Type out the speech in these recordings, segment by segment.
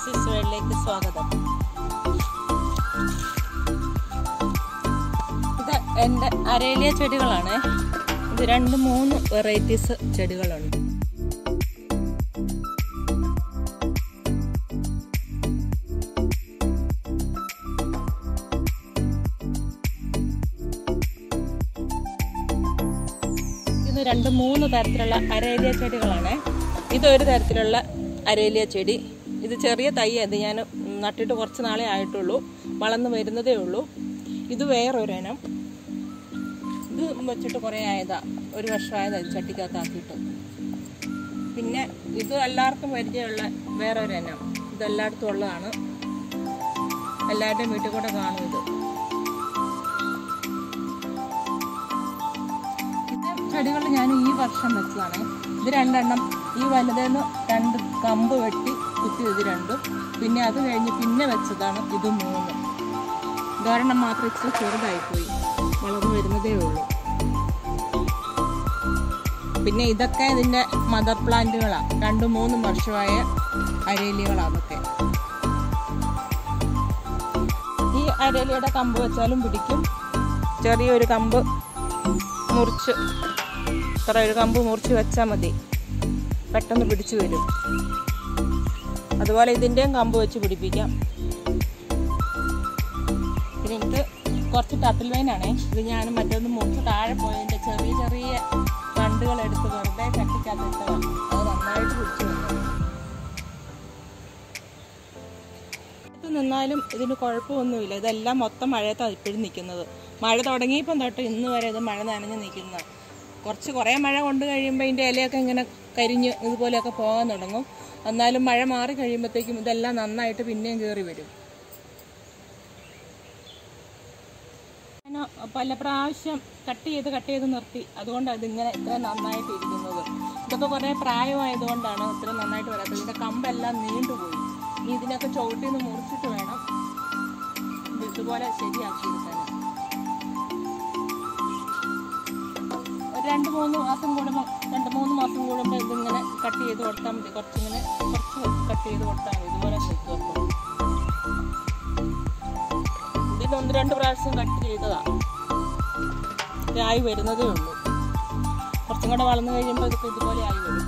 ലിസീസ് വേൾഡിലേക്ക് സ്വാഗതം ഇത് എൻ്റെ അരേലിയ ചെടികളാണ് ഇത് രണ്ട് മൂന്ന് വെറൈറ്റീസ് ചെടികളുണ്ട് ഇത് രണ്ട് മൂന്ന് തരത്തിലുള്ള അരേലിയ ചെടികളാണ് ഇതൊരു തരത്തിലുള്ള അരേലിയ ചെടി ഇത് ചെറിയ തൈ അത് ഞാൻ നട്ടിട്ട് കുറച്ച് നാളെ ആയിട്ടുള്ളൂ വളർന്നു വരുന്നതേ ഉള്ളൂ ഇത് വേറൊരെനം ഇത് വെച്ചിട്ട് കുറേ ആയതാ ഒരു വർഷമായതാ ഇത് ചട്ടിക്കകത്താക്കിയിട്ട് പിന്നെ ഇത് എല്ലാവർക്കും പരിചയമുള്ള വേറൊരെനം ഇത് എല്ലായിടത്തും ഉള്ളതാണ് എല്ലാവരുടെയും വീട്ടിൽ കൂടെ കാണും ഇത് ഇത് ചെടികൾ ഞാൻ ഈ വർഷം വെച്ചതാണ് ഇത് രണ്ടെണ്ണം ഈ വലുതെന്ന് രണ്ട് കമ്പ് വെട്ടി കുത്തി ഇത് രണ്ടും പിന്നെ അത് കഴിഞ്ഞ് പിന്നെ വെച്ചതാണ് ഇത് മൂന്ന് ഇതൊരെണ്ണം മാത്രം ഇച്ചിരി ചെറുതായിപ്പോയി വളർന്നു വരുന്നതേ ഉള്ളൂ പിന്നെ ഇതൊക്കെ ഇതിൻ്റെ മദർ പ്ലാന്റുകളാണ് രണ്ടും മൂന്നും വർഷമായ അരേലികളാണ് അതൊക്കെ ഈ അരേലിയുടെ കമ്പ് വെച്ചാലും പിടിക്കും ചെറിയൊരു കമ്പ് മുറിച്ച് ഇത്ര ഒരു കമ്പ് മുറിച്ച് വെച്ചാൽ മതി പെട്ടെന്ന് പിടിച്ചു വരും അതുപോലെ ഇതിൻ്റെയും കമ്പ് വെച്ച് പിടിപ്പിക്കാം പിന്നെ ഇത് കുറച്ച് ടപ്പിൽ വൈനാണേ ഇത് ഞാൻ മറ്റൊന്ന് മുറിച്ച് താഴെ പോയതിൻ്റെ ചെറിയ ചെറിയ കണ്ടുകൾ എടുത്ത് വെറുതെ ചട്ടിക്കകത്ത് ഇട്ടതാണ് അത് നന്നായിട്ട് പിടിച്ചു വന്നു ഇത് നിന്നാലും ഇതിന് കുഴപ്പമൊന്നുമില്ല ഇതെല്ലാം മൊത്തം മഴയത്താണ് ഇപ്പോഴും നിൽക്കുന്നത് മഴ തുടങ്ങിയപ്പം തൊട്ട് ഇന്ന് വരെ ഇത് മഴ നനഞ്ഞ് നിൽക്കുന്ന കുറച്ച് കുറേ മഴ കൊണ്ട് കഴിയുമ്പോൾ ഇതിൻ്റെ ഇലയൊക്കെ ഇങ്ങനെ കരിഞ്ഞ് ഇതുപോലെയൊക്കെ പോകാൻ തുടങ്ങും എന്നാലും മഴ മാറി കഴിയുമ്പോഴത്തേക്കും ഇതെല്ലാം നന്നായിട്ട് പിന്നെയും കയറി വരും ഞാൻ പല പ്രാവശ്യം കട്ട് ചെയ്ത് കട്ട് ചെയ്ത് നിർത്തി അതുകൊണ്ടാണ് ഇതിങ്ങനെ ഇത്ര നന്നായിട്ട് ഇരിക്കുന്നത് ഇതൊക്കെ കുറേ പ്രായമായതുകൊണ്ടാണ് ഇത്ര നന്നായിട്ട് വരാത്തത് ഇതിൻ്റെ കമ്പെല്ലാം നീണ്ടുപോയി ഇനി ഇതിനൊക്കെ ചവിട്ടി നിന്ന് മുറിച്ചിട്ട് വേണം ഇത് ഇതുപോലെ ശരിയാക്കിയെടുക്കാൻ ഒരു രണ്ട് മൂന്ന് മാസം കൂടുമ്പോൾ രണ്ട് മൂന്ന് മാസം കൂടുമ്പോൾ ഇതിങ്ങനെ കട്ട് ചെയ്ത് കൊടുത്താൽ മതി കുറച്ചിങ്ങനെ കുറച്ച് കട്ട് ചെയ്ത് കൊടുത്താൽ മതി ഇതുപോലെ നിൽക്കും അപ്പോൾ ഇതിന് ഒന്ന് രണ്ട് പ്രാവശ്യം കട്ട് ചെയ്തതാ ഇതായി വരുന്നതേ ഉള്ളൂ കുറച്ചും കൂടെ വളർന്നു കഴിയുമ്പോൾ ഇതൊക്കെ ഇതുപോലെ ആയി വരും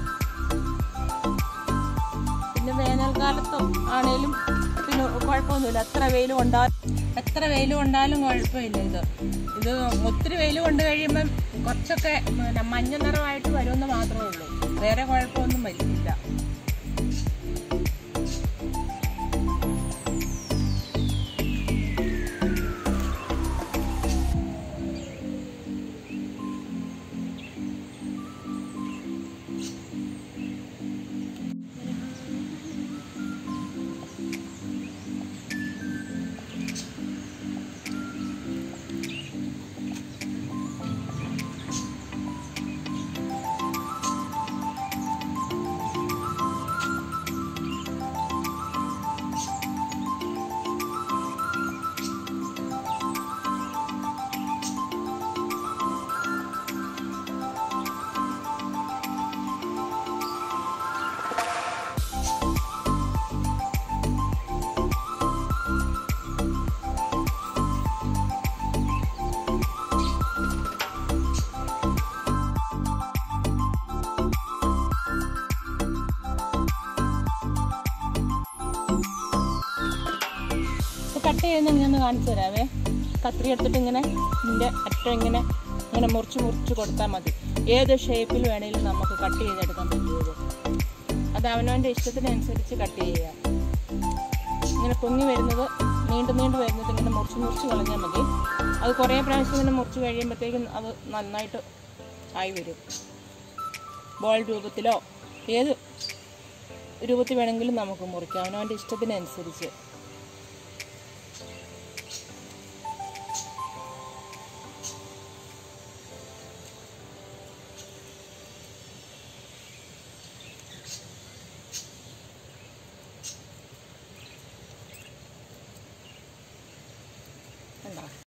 പിന്നെ വേനൽക്കാലത്തും ആണേലും പിന്നെ കുഴപ്പമൊന്നുമില്ല എത്ര വെയിൽ കൊണ്ടാലും എത്ര വെയിൽ കൊണ്ടാലും കുഴപ്പമില്ല ഇത് ഇത് ഒത്തിരി വെയിൽ കൊണ്ട് കഴിയുമ്പം കുറച്ചൊക്കെ പിന്നെ മഞ്ഞ നിറമായിട്ട് വരുമെന്ന് മാത്രമേ ഉള്ളൂ വേറെ കുഴപ്പമൊന്നും വരില്ല കട്ട് ചെയ്യുന്ന ഇങ്ങനെ ഒന്ന് കാണിച്ചു തരാവേ കത്രി എടുത്തിട്ട് ഇങ്ങനെ ഇതിൻ്റെ അറ്റം ഇങ്ങനെ ഇങ്ങനെ മുറിച്ച് മുറിച്ച് കൊടുത്താൽ മതി ഏത് ഷേപ്പിൽ വേണേലും നമുക്ക് കട്ട് ചെയ്തെടുക്കാൻ പറ്റുമത് അത് അവനവൻ്റെ ഇഷ്ടത്തിനനുസരിച്ച് കട്ട് ചെയ്യുക ഇങ്ങനെ പൊങ്ങി വരുന്നത് നീണ്ടു നീണ്ടു വരുന്നത് ഇങ്ങനെ മുറിച്ച് മുറിച്ച് കളഞ്ഞാൽ മതി അത് കുറേ പ്രാവശ്യം ഇങ്ങനെ മുറിച്ച് കഴിയുമ്പോഴത്തേക്കും അത് നന്നായിട്ട് ആയി വരും ബോൾ രൂപത്തിലോ ഏത് രൂപത്തിൽ വേണമെങ്കിലും നമുക്ക് മുറിക്കാം അവനവൻ്റെ ഇഷ്ടത്തിനനുസരിച്ച് കണ്ടോ